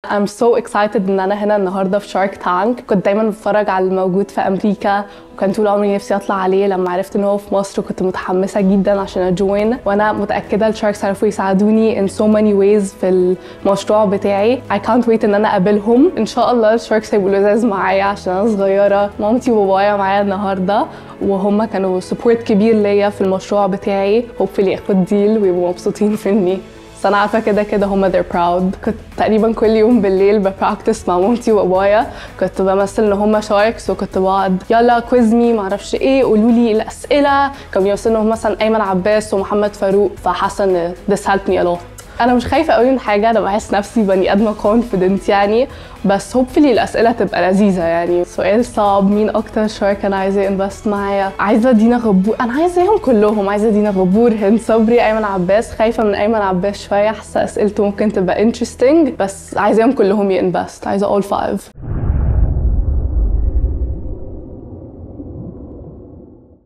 I'm so excited ان انا هنا النهارده في شارك تانك كنت دايما بتفرج على الموجود في امريكا وكان طول عمري نفسي اطلع عليه لما عرفت ان هو في مصر كنت متحمسه جدا عشان اجوين وانا متاكده الشاركس عرفوا يساعدوني in so many ways في المشروع بتاعي I can't wait ان انا اقابلهم ان شاء الله الشاركس هيبقوا لذاذ معايا عشان انا صغيره مامتي وبابايا معايا النهارده وهم كانوا سبورت كبير ليا في المشروع بتاعي hopefully اخد ديل ويبقوا مبسوطين مني بس انا عارفه كده كده هم they're proud كنت تقريبا كل يوم بالليل ببراكتس مع مامتي وبابايا كنت بمثل ان هم شاركس وكنت بقعد يلا كويز مي معرفش ايه قولوا لي الاسئله كانوا بيمثلوا مثلا ايمن عباس ومحمد فاروق فحاسه ان this helped me a lot انا مش خايفه قوي من حاجه انا بحس نفسي بني ادمه كونفيدنت يعني بس هوبفلي الاسئله تبقى لذيذه يعني سؤال صعب مين اكتر شارك انا عايزه انفست معايا عايزه دينا غبور انا عايزاهم كلهم عايزه دينا غبور هند صبري ايمن عباس خايفه من ايمن عباس شويه حاسه اسئلته ممكن تبقى انترستنج بس عايزاهم كلهم ينفست عايزه all five